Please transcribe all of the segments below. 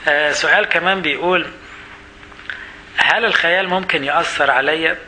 آه سؤال كمان بيقول هل الخيال ممكن يأثر عليا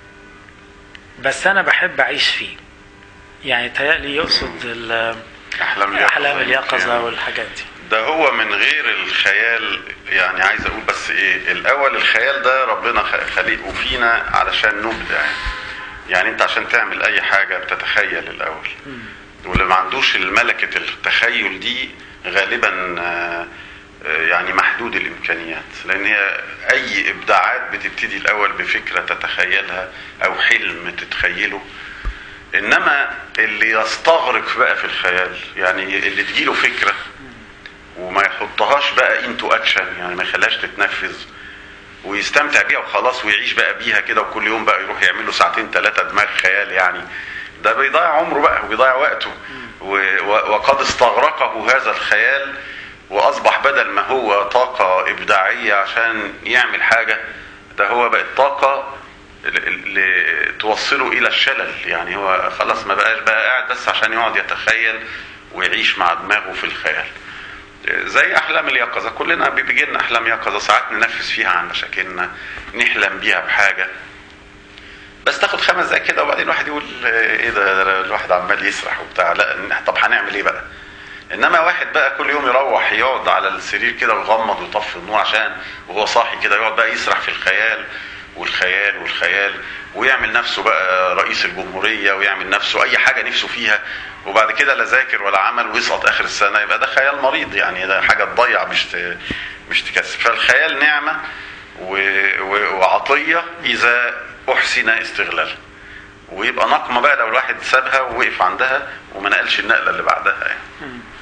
بس أنا بحب أعيش فيه يعني تهيألي يقصد ال- احلام اليقظه أحلام اليقظة يمكن. والحاجات دي ده هو من غير الخيال يعني عايز اقول بس ايه الاول الخيال ده ربنا خ- خلقه فينا علشان نبدع يعني انت عشان تعمل اي حاجه بتتخيل الاول واللي ما عندوش الملكه التخيل دي غالبا آه، آه، يعني محدود الامكانيات لان هي اي ابداعات بتبتدي الاول بفكره تتخيلها او حلم تتخيله انما اللي يستغرق بقى في الخيال يعني اللي تجيله فكره وما يحطهاش بقى انتو اكشن يعني ما يخليهاش تتنفذ ويستمتع بيها وخلاص ويعيش بقى بيها كده وكل يوم بقى يروح يعمل له ساعتين ثلاثه دماغ خيال يعني ده بيضيع عمره بقى وبيضيع وقته و- و- وقد استغرقه هذا الخيال واصبح بدل ما هو طاقه ابداعيه عشان يعمل حاجه ده هو بقت طاقه ل- ل- توصله الى الشلل يعني هو خلاص ما بقاش بقى قاعد بس عشان يقعد يتخيل ويعيش مع دماغه في الخيال زي احلام اليقظه كلنا بيجي لنا احلام يقظه ساعات ننفذ فيها عن مشاكلنا نحلم بيها بحاجه بس تاخد خمس دقايق كده وبعدين الواحد يقول ايه ده ده الواحد عمال يسرح وبتاع لا طب هنعمل ايه بقى انما واحد بقى كل يوم يروح يقعد على السرير كده ويغمض ويطفي النور عشان وهو صاحي كده يقعد بقى يسرح في الخيال والخيال والخيال ويعمل نفسه بقى رئيس الجمهورية ويعمل نفسه أي حاجة نفسه فيها وبعد كده لا ذاكر ولا عمل ويسقط آخر السنة يبقى ده خيال مريض يعني ده حاجة تضيع مش ت- مش تكسب فالخيال نعمة و- و- وعطية إذا أحسن استغلالها ويبقى نقمة بقى لو الواحد سابها ووقف عندها وما نقلش النقلة اللي بعدها يعني